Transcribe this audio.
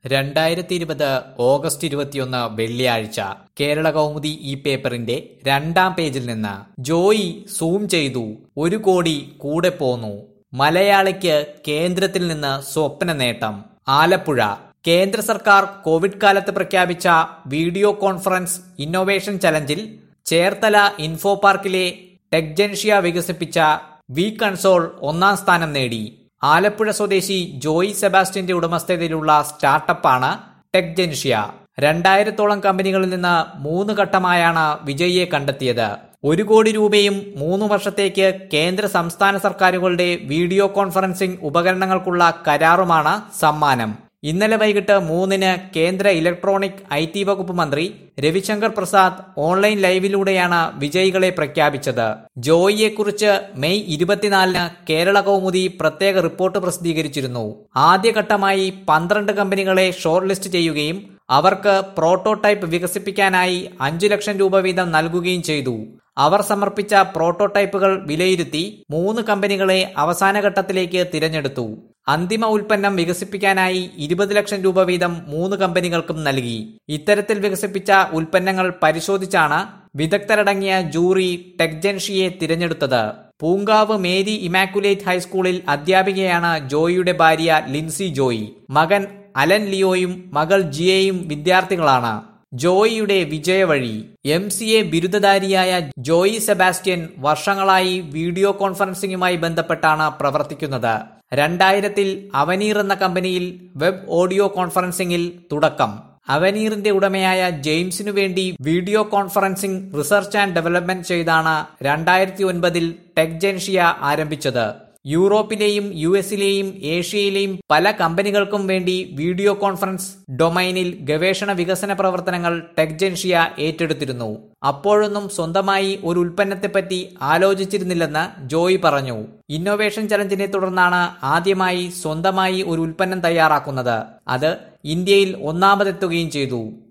രണ്ടായിരത്തി ഇരുപത് ഓഗസ്റ്റ് ഇരുപത്തിയൊന്ന് വെള്ളിയാഴ്ച കേരള കൗമുദി ഈ പേപ്പറിന്റെ രണ്ടാം പേജിൽ നിന്ന് ജോയി സൂം ചെയ്തു ഒരു കോടി കൂടെ പോന്നു മലയാളിക്ക് കേന്ദ്രത്തിൽ നിന്ന് സ്വപ്ന നേട്ടം ആലപ്പുഴ കേന്ദ്ര സർക്കാർ കോവിഡ് കാലത്ത് പ്രഖ്യാപിച്ച വീഡിയോ കോൺഫറൻസ് ഇന്നൊവേഷൻ ചലഞ്ചിൽ ചേർത്തല ഇൻഫോ പാർക്കിലെ ടെക്ജൻഷ്യ വികസിപ്പിച്ച വി കൺസോൾ ഒന്നാം സ്ഥാനം നേടി ആലപ്പുഴ സ്വദേശി ജോയി സെബാസ്റ്റ്യന്റെ ഉടമസ്ഥതയിലുള്ള സ്റ്റാർട്ടപ്പാണ് ടെക്ജൻഷ്യ രണ്ടായിരത്തോളം കമ്പനികളിൽ നിന്ന് മൂന്ന് ഘട്ടമായാണ് വിജയിയെ കണ്ടെത്തിയത് ഒരു കോടി രൂപയും മൂന്ന് വർഷത്തേക്ക് കേന്ദ്ര സംസ്ഥാന സർക്കാരുകളുടെ വീഡിയോ കോൺഫറൻസിംഗ് ഉപകരണങ്ങൾക്കുള്ള കരാറുമാണ് സമ്മാനം ഇന്നലെ വൈകിട്ട് മൂന്നിന് കേന്ദ്ര ഇലക്ട്രോണിക് ഐ ടി വകുപ്പ് മന്ത്രി രവിശങ്കർ പ്രസാദ് ഓൺലൈൻ ലൈവിലൂടെയാണ് വിജയികളെ പ്രഖ്യാപിച്ചത് ജോയിയെക്കുറിച്ച് മെയ് ഇരുപത്തിനാലിന് കേരള കൗമുദി പ്രത്യേക റിപ്പോർട്ട് പ്രസിദ്ധീകരിച്ചിരുന്നു ആദ്യഘട്ടമായി പന്ത്രണ്ട് കമ്പനികളെ ഷോർട്ട് ലിസ്റ്റ് ചെയ്യുകയും അവർക്ക് പ്രോട്ടോടൈപ്പ് വികസിപ്പിക്കാനായി അഞ്ചു ലക്ഷം രൂപ വീതം നൽകുകയും ചെയ്തു അവർ സമർപ്പിച്ച പ്രോട്ടോടൈപ്പുകൾ വിലയിരുത്തി മൂന്ന് കമ്പനികളെ അവസാന ഘട്ടത്തിലേക്ക് തിരഞ്ഞെടുത്തു അന്തിമ ഉൽപ്പന്നം വികസിപ്പിക്കാനായി ഇരുപത് ലക്ഷം രൂപ വീതം മൂന്ന് കമ്പനികൾക്കും നൽകി ഇത്തരത്തിൽ വികസിപ്പിച്ച ഉൽപ്പന്നങ്ങൾ പരിശോധിച്ചാണ് വിദഗ്ധരടങ്ങിയ ജൂറി ടെക്ജൻഷിയെ തിരഞ്ഞെടുത്തത് പൂങ്കാവ് മേരി ഇമാക്കുലേറ്റ് ഹൈസ്കൂളിൽ അധ്യാപികയാണ് ജോയിയുടെ ഭാര്യ ലിൻസി ജോയി മകൻ അലൻ ലിയോയും മകൾ ജിയയും വിദ്യാർത്ഥികളാണ് ജോയിയുടെ വിജയവഴി എം സി എ ബിരുദധാരിയായ ജോയി സെബാസ്റ്റ്യൻ വർഷങ്ങളായി വീഡിയോ കോൺഫറൻസിംഗുമായി ബന്ധപ്പെട്ടാണ് പ്രവർത്തിക്കുന്നത് രണ്ടായിരത്തിൽ അവനീർ എന്ന കമ്പനിയിൽ വെബ് ഓഡിയോ കോൺഫറൻസിംഗിൽ തുടക്കം അവനീറിന്റെ ഉടമയായ ജെയിംസിനു വേണ്ടി video conferencing research and development ചെയ്താണ് രണ്ടായിരത്തി ഒൻപതിൽ ടെക്ജൻഷ്യ ആരംഭിച്ചത് യൂറോപ്പിലെയും യു എസിലെയും ഏഷ്യയിലെയും പല കമ്പനികൾക്കും വേണ്ടി വീഡിയോ കോൺഫറൻസ് ഡൊമൈനിൽ ഗവേഷണ വികസന പ്രവർത്തനങ്ങൾ ടെക്ജൻഷ്യ ഏറ്റെടുത്തിരുന്നു അപ്പോഴൊന്നും സ്വന്തമായി ഒരു ഉൽപ്പന്നത്തെപ്പറ്റി ആലോചിച്ചിരുന്നില്ലെന്ന് ജോയി പറഞ്ഞു ഇന്നൊവേഷൻ ചലഞ്ചിനെ തുടർന്നാണ് ആദ്യമായി സ്വന്തമായി ഒരു ഉൽപ്പന്നം തയ്യാറാക്കുന്നത് അത് ഇന്ത്യയിൽ ഒന്നാമതെത്തുകയും ചെയ്തു